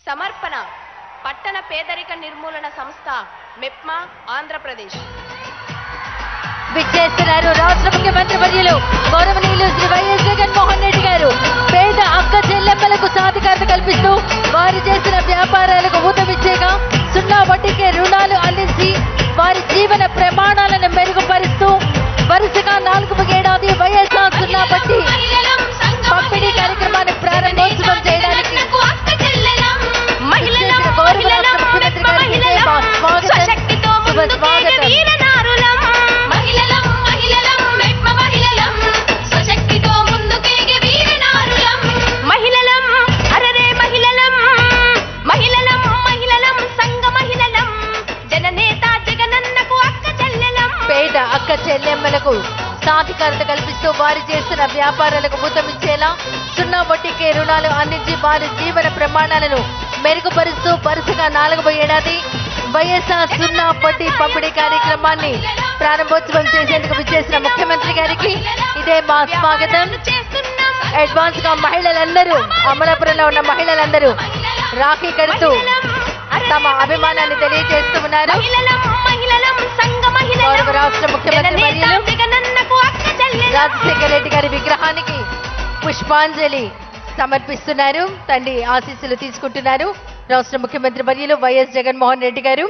సమర్పణ పట్టణ పేదరిక నిర్మూలన సంస్థ మెప్మా ఆంధ్రప్రదేశ్ విచ్చేస్తున్నారు రాష్ట్ర ముఖ్యమంత్రి వర్యులు గౌరవనీయులు శ్రీ వైఎస్ జగన్మోహన్ రెడ్డి గారు పేద అక్క చెల్లెమ్మలకు సాధికారత కల్పిస్తూ వారు చేసిన వ్యాపారాలకు ఊతమిచ్చేగా సున్నా వడ్డీకే రుణాలు అందించి వారి జీవన ప్రమాణాలను మెరుగుపరుస్తూ వరుసగా నాలుగు ఏడాది వైఎస్ఆర్ సున్నా వడ్డీ పంపిణీ కార్యక్రమాన్ని ప్రారంభోత్సవం చేయడానికి మహిళలం, విచ్చేసిన గౌరవ మహిళలం, రాష్ట్ర ముఖ్యమంత్రి మెప్మా గారికి మహిళలం, స్వాగతం, స్వశక్తితో శుభ ముందుకేగే స్వాగతం. వీరనారులం. మహిళలం, మహిళలం, మెప్మా మహిళలం, స్వశక్తితో ముందుకేగే వీరనారులం. మహిళలం, అరెరే మహిళలం, మహిళలం, మహిళలం, సంఘ మహిళలం, జననేత జగనన్నకు అక్క చెల్లెలం పేద అక్క చెల్లెమ్మలకు సాధికారత కల్పిస్తూ వారు చేస్తున్న వ్యాపారాలకు ఊతమిచ్చేలా సున్నా వడ్డీకే రుణాలు అందించి వారి జీవన ప్రమాణాలను మెరుగుపరుస్తూ వరుసగా నాలుగవ ఏడాది వైఎస్ఆర్ సున్నా వడ్డీ పంపిణీ కార్యక్రమాన్ని ప్రారంభోత్సవం చేసేందుకు విచ్చేసిన ముఖ్యమంత్రి గారికి ఇదే మా స్వాగతం చేస్తున్నాం అడ్వాన్స్ గా మహిళలందరూ అమలాపురంలో ఉన్న మహిళలందరూ రాఖీ కడుతూ తమ అభిమానాన్ని తెలియజేస్తూ ఉన్నారు మహిళలం మహిళలం సంఘ మహిళలం గౌరవ రాష్ట్ర ముఖ్యమంత్రి జననేత వర్యులు జగనన్నకు అక్క చెల్లెలం రాజశేఖర రెడ్డి గారి విగ్రహానికి పుష్పాంజలి సమర్పిస్తున్నారు తండ్రి ఆశీస్సులు తీసుకుంటున్నారు రాష్ట్ర ముఖ్యమంత్రి వర్యులు వైఎస్ జగన్మోహన్ రెడ్డి గారు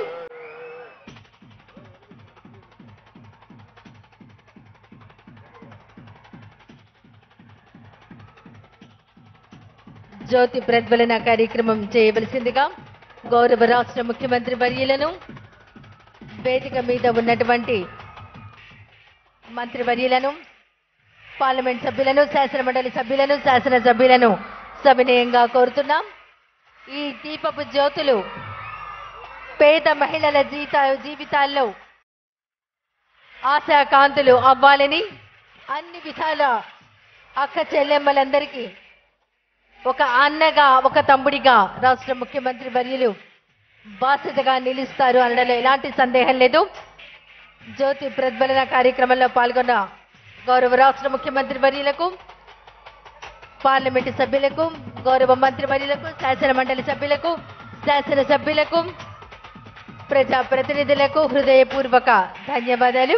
జ్యోతి ప్రజ్వలన కార్యక్రమం చేయవలసిందిగా గౌరవ రాష్ట్ర ముఖ్యమంత్రి వర్యులను వేదిక మీద ఉన్నటువంటి మంత్రివర్యులను పార్లమెంట్ సభ్యులను శాసనమండలి సభ్యులను శాసన సభ్యులను సవినయంగా కోరుతున్నాం ఈ దీపపు జ్యోతులు పేద మహిళల జీత జీవితాల్లో ఆశాకాంతులు అవ్వాలని అన్ని విధాల అక్క చెల్లెమ్మలందరికీ ఒక అన్నగా ఒక తమ్ముడిగా రాష్ట్ర ముఖ్యమంత్రి వర్యులు బాధ్యతగా నిలుస్తారు అనడంలో ఎలాంటి సందేహం లేదు జ్యోతి ప్రజ్వలన కార్యక్రమంలో పాల్గొన్న గౌరవ రాష్ట్ర ముఖ్యమంత్రి వర్యులకు పార్లమెంటు సభ్యులకు గౌరవ మంత్రి వర్యులకు శాసన మండలి సభ్యులకు శాసన సభ్యులకు ప్రజా ప్రతినిధులకు హృదయపూర్వక ధన్యవాదాలు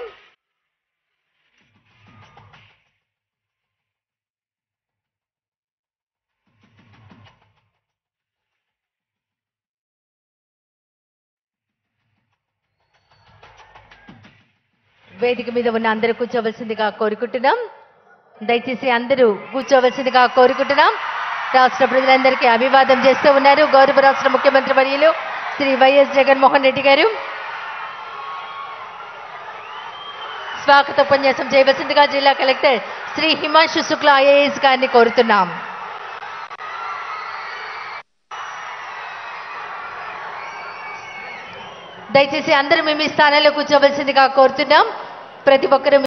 వేదిక మీద ఉన్న అందరూ కూర్చోవలసిందిగా కోరుకుంటున్నాం దయచేసి అందరూ కూర్చోవలసిందిగా కోరుకుంటున్నాం రాష్ట్ర ప్రజలందరికీ అభివాదం చేస్తూ ఉన్నారు గౌరవ రాష్ట్ర ముఖ్యమంత్రి వర్యులు శ్రీ వైఎస్ జగన్మోహన్ రెడ్డి గారు స్వాగతోపన్యాసం చేయవలసిందిగా జిల్లా కలెక్టర్ శ్రీ హిమాంశు శుక్లా ఐఏఎస్ గారిని కోరుతున్నాం దయచేసి అందరూ మేము ఈ స్థానంలో కూర్చోవలసిందిగా కోరుతున్నాం ప్రతి ఒక్కరూ